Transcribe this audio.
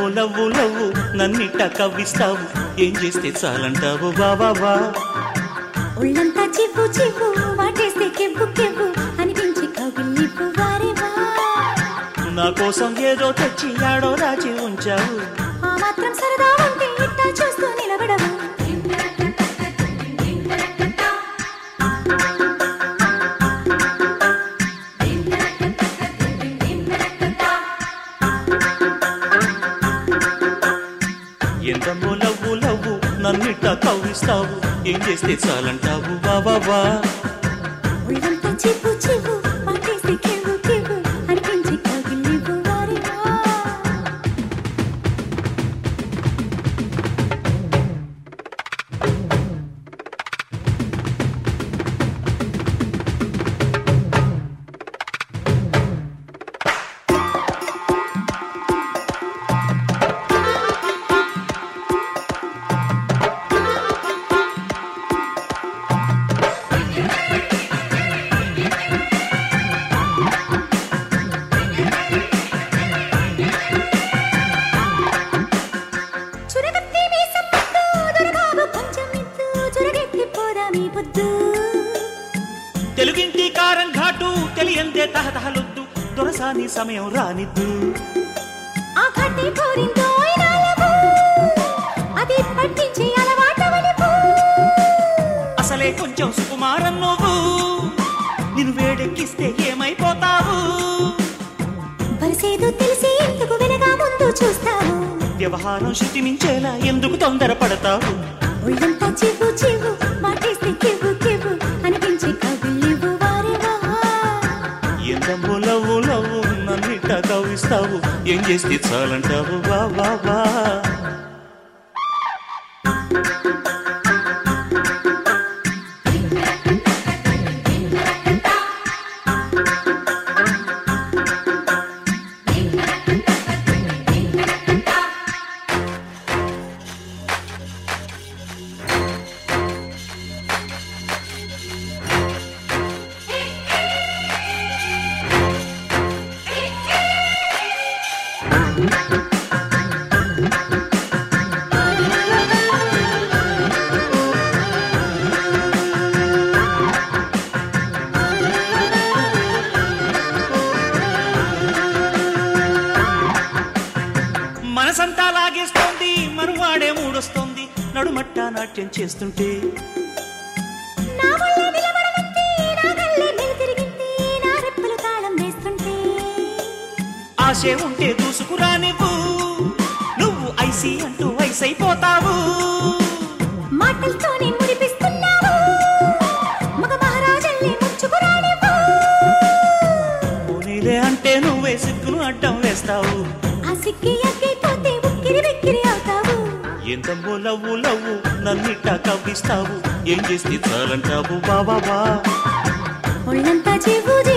ఎంతమ్మో love love నన్నిట్ట కవ్విస్తావు ఏం చేస్తే చాలంటావు బాబా ఒళ్ళంతా చివ్వు చివ్వు వాటేస్తే కెవ్వు కెవ్వు అనిపించి కవిల్లిపు వారేవా నా కోసం ఏదో తెచ్చి ఆడో రాచి ఉంచావు ఆ మాత్రం సరదా ఉంటే ఇట్టా చూస్తూ నిలబడవు ఎంతమ్మో లవ్వు లవ్వు నన్నిట్ట కవ్విస్తావు ఏం చేస్తే చాలంటావు బాబా ఒళ్ళంతా చివ్వు చివ్వు వాటేస్తే కెవ్వు కెవ్వు అనిపించి కవిల్లిపు వారేవా చురగత్తి మీసం ముద్దు దొరబాబు కొంచెం మిద్దు చురగెత్తి పోదా మీ పొద్దు తెలుగింటి కారం ఘాటు తెలియందే తహతహలొద్దు దొరసాని సమయం రానిద్దు ఆ కట్టి కోరిందో ఇనాలపు అది పట్టించి అలవాటవనిపు అసలే కొంచెం సుకుమారం నువ్వు నిన్ను వేడెక్కిస్తే ఏమైపోతావు వరసేదో తెలిసి ఎందుకు వెనగా ముందు చూస్తావు వ్యవహారం శృతి మించేలా ఎందుకు తొందరపడతావు ఒళ్ళంతా చివ్వు చివ్వు మాటేస్తే కివ్వు కివ్వు అనిపించి కవిలివు వారేవా ఎంతమ్మో లవ్వు లవ్వు నన్నిట్ట కవ్విస్తావు ఏం చేస్తే చాలంటావు బాబా మనసంతా లాగేస్తోంది మనువాడే మూడొస్తోంది నడుమట్ట నాట్యం చేస్తుంటే నా వల్లే నిలబడనంది నా కళ్ళే మెలితిరిగింది నా రెప్పలు తాళం వేస్తుంటే ఆశే ఉంటే దూసుకురా నువ్వు నువ్వు ఐసి అంటూ వయసైపోతావు మాటలతోనే ముడిపిస్తున్నావు మగ మహారాజల్ని ముచ్చుకురానివ్వు పోనీలే అంటే నువ్వే సిగ్గును అడ్డం వేస్తావు ఆ సిక్కి అక్కైపోతే ఉక్కిరి వెక్కిరి అవుతావు ఎంతమ్మో లవ్వు లవ్వు నన్నిట్ట కవ్విస్తావు ఏం చేస్తే చాలంటావు బాబా ఒళ్ళంతా చెవు